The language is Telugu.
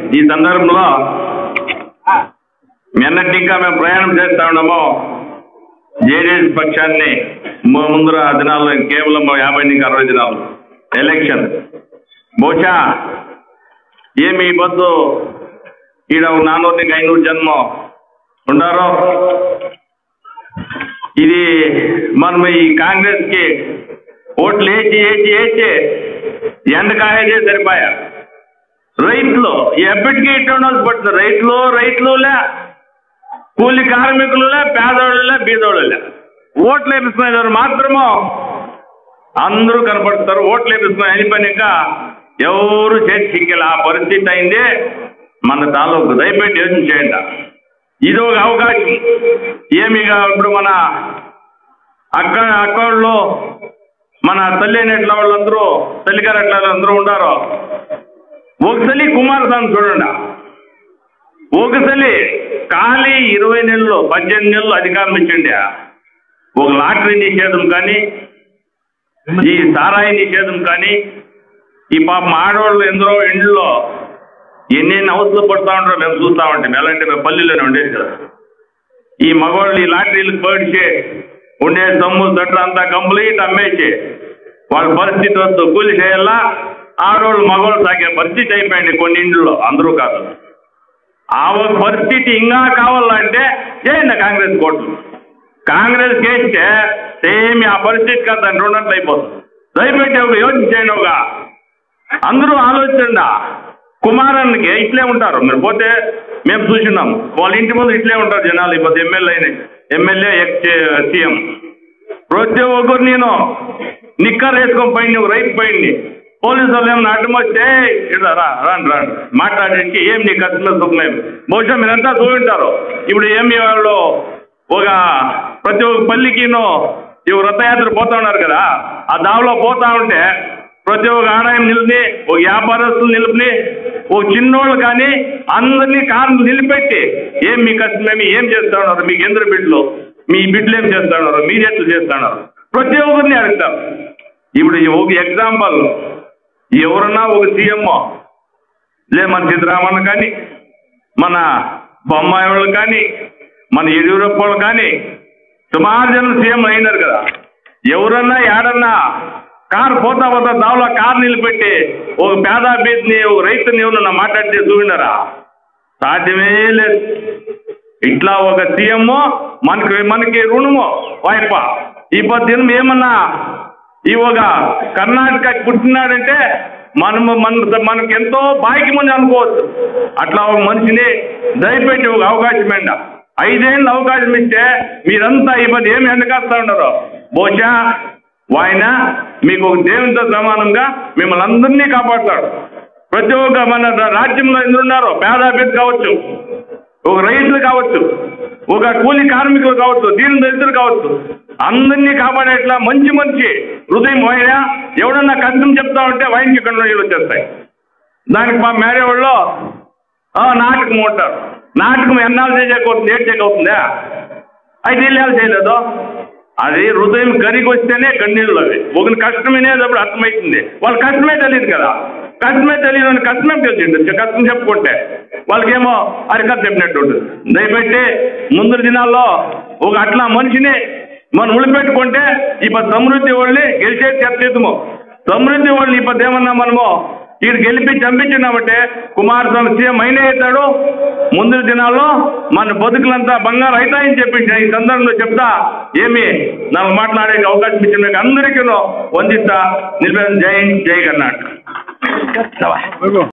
ఈ సందర్భంలో నిన్నటి ఇంకా మేము ప్రయాణం చేస్తా ఉన్నాము జేడీఎస్ పక్షాన్ని ము- ముందర దినాల్లో కేవలం యాభై నుంచి అరవై దినాలు ఎలక్షన్ బహుశా ఏమి ఈ పొద్దు ఈడ నానూరు నుంచి ఐనూరు జన్మ ఉండారో ఇది మనం ఈ కాంగ్రెస్ కి ఓట్లు వేసి వేసి వేసి ఎండకాయదే సరిపోయా రైతులు ఎప్పటికీ ఇట్లా ఉండాల్సి పడుతుంది రైతులు రైతులులే కూలి కార్మికులులే పేదోళ్ళలే బీదోళ్ళలే ఓట్లు వేపిస్తున్నారు మాత్రము అందరూ కనపడుతారు ఓట్లు వేపిస్తున్నారు అని పని ఇంకా ఎవరు చేతి చిక్కేలా ఆ పరిస్థితి అయింది మన తాలూకు దయపెట్టి యోచన చేయండి ఇది ఒక అవకాశం ఏమిగా ఇప్పుడు మన అక్క అక్కళ్ళు మన తల్లి అనేట్ల వాళ్ళందరూ తల్లిగారట్ల అందరూ ఉండారు ఒకసారి కుమారస్వామి చూడండి ఒకసారి ఖాళీ ఇరవై నెలలు పద్దెనిమిది నెలలు అధికారం ఇచ్చిండి ఒక లాటరీ నిషేధం కానీ ఈ సారాయి నిషేధం కానీ ఈ పాప ఆడవాళ్ళు ఎందరో ఇండ్లో ఎన్నెన్ని అవసరం పడుతూ ఉంటారో మేము చూస్తూ ఉంటాం ఎలాంటి మేము పల్లెల్లోనే ఉండేది కదా ఈ మగవాళ్ళు ఈ లాటరీలకు పోయిడిచి ఉండే దమ్ము దట్టు అంతా కంప్లీట్ అమ్మేసి వాళ్ళ పరిస్థితి వద్దు కూలి చేయాలా ఆడవాళ్ళు మగవాళ్ళు సాగే పరిస్థితి అయిపోయింది కొన్ని ఇండ్లలో అందరూ కాదు ఆ ఒక పరిస్థితి ఇంకా కావాలంటే చేయండి కాంగ్రెస్ కోట్లు కాంగ్రెస్ చేస్తే సేమ్ ఆ పరిస్థితి కాదు దాని రెండంతలు అయిపోతుంది దయపెట్టి ఒక యోచన చేయండి ఒక అందరూ ఆలోచించండి కుమారానికి ఇట్లే ఉంటారు మీరు పోతే మేము చూసినాం వాళ్ళ ఇంటి ముందు ఇట్లే ఉంటారు జనాలు ఇప్పుడు ఎమ్మెల్యే అయిన ఎమ్మెల్యే ఎక్స్ సీఎం ప్రతి ఒక్కరు నేను నిక్కర్ వేసుకొని పోయింది నువ్వు రైతు పోయింది పోలీసు వాళ్ళు ఏమన్నా అడ్డం వస్తే ఇట్లా రా రాండి రాండి మాట్లాడడానికి ఏం నీ కస్టమర్ సుఖమేం బహుశా మీరంతా చూపింటారు ఇప్పుడు ఏమి వాళ్ళు ఒక ప్రతి ఒక్క పల్లికినో ఇవి రథయాత్ర పోతా ఉన్నారు కదా ఆ దావలో పోతా ఉంటే ప్రతి ఒక్క ఆదాయం నిలిపి ఒక వ్యాపారస్తులు నిలిపి ఒక చిన్నోళ్ళు కానీ అందరినీ కారు నిలిపెట్టి ఏం మీ కష్టమేమి ఏం చేస్తా ఉన్నారు మీకు ఎందరు బిడ్డలు మీ బిడ్డలు ఏం చేస్తా ఉన్నారు మీరు ఎట్లు చేస్తా ఉన్నారు ప్రతి ఒక్కరిని అడుగుతాం ఇప్పుడు ఈ ఒక ఎగ్జాంపుల్ ఎవరన్నా ఒక సీఎం లే మన సిద్ధరామన్న కానీ మన బొమ్మాయి వాళ్ళు కానీ మన యడ్యూరప్ప వాళ్ళు కానీ సుమారు జనం సీఎం అయినారు కదా ఎవరన్నా ఏడన్నా కారు పోతా పోతా దావలో కారు నిలబెట్టి ఒక పేద బీద్ని ఒక రైతుని ఎవరన్నా మాట్లాడితే చూపినారా సాధ్యమే లేదు ఇట్లా ఒక సీఎం మనకి మనకి రుణము వాయిప ఈ దినం ఏమన్నా ఈ ఒక కర్ణాటక పుట్టినాడంటే మనము మన మనకి ఎంతో భాగ్యమని అనుకోవచ్చు అట్లా ఒక మనిషిని దయపెట్టి ఒక అవకాశం ఎండ ఐదేళ్ళు అవకాశం ఇస్తే మీరంతా ఈ పది ఏమి ఎండకాస్తా ఉన్నారు బహుశా ఆయన మీకు ఒక దేవునితో సమానంగా మిమ్మల్ని అందరినీ కాపాడుతాడు ప్రతి ఒక్క మన రాజ్యంలో ఎందుకు ఉన్నారో పేద అభ్యర్థి కావచ్చు ఒక రైతులు కావచ్చు ఒక కూలి కార్మికులు కావచ్చు దీని దళితులు కావచ్చు అందరినీ కాపాడేట్లా మంచి మంచి హృదయం ఆయన ఎవడన్నా కష్టం చెప్తా ఉంటే వైన్కి ఇక్కడ నీళ్ళు వచ్చేస్తాయి దానికి మా మేడే వాళ్ళు "ఆ, నాటకం ఉంటారు నాటకం ఎన్నాళ్ళు చేయకపోతుంది ఏడు చేయకపోతుందా అయితే వీళ్ళు చేయలేదు అది హృదయం కరిగి వస్తేనే కన్నీళ్ళు అవి ఒక కష్టం వినేటప్పుడు అర్థమవుతుంది వాళ్ళ కష్టమే తెలియదు కదా కష్టమే తెలియదు అని కష్టమే తెలిసిండు కష్టం చెప్పుకుంటే వాళ్ళకేమో అరికథ చెప్పినట్టు ఉంటుంది దయపెట్టి ముందు దినాల్లో ఒక అట్లా మనిషిని మనం ఉಳಿపెట్టుకుంటే ఇప్పుడు సమృద్ధి వాళ్ళని గెలిచే చేద్దాము సమృద్ధి వాళ్ళని ఇప్పుడు ఏమన్నా మనము వీడు గెలిపి చంపించినామంటే కుమారస్వామి సీఎం అయినే అవుతాడు ముందు దినాల్లో మన బతుకులంతా బంగారు అవుతాయని చెప్పించి ఈ సందర్భంలో చెప్తా ఏమి నాకు మాట్లాడే అవకాశం ఇచ్చిన మీకు అందరికీ వందిస్తా నిలిపేది జై హింద్, జై కర్ణాటక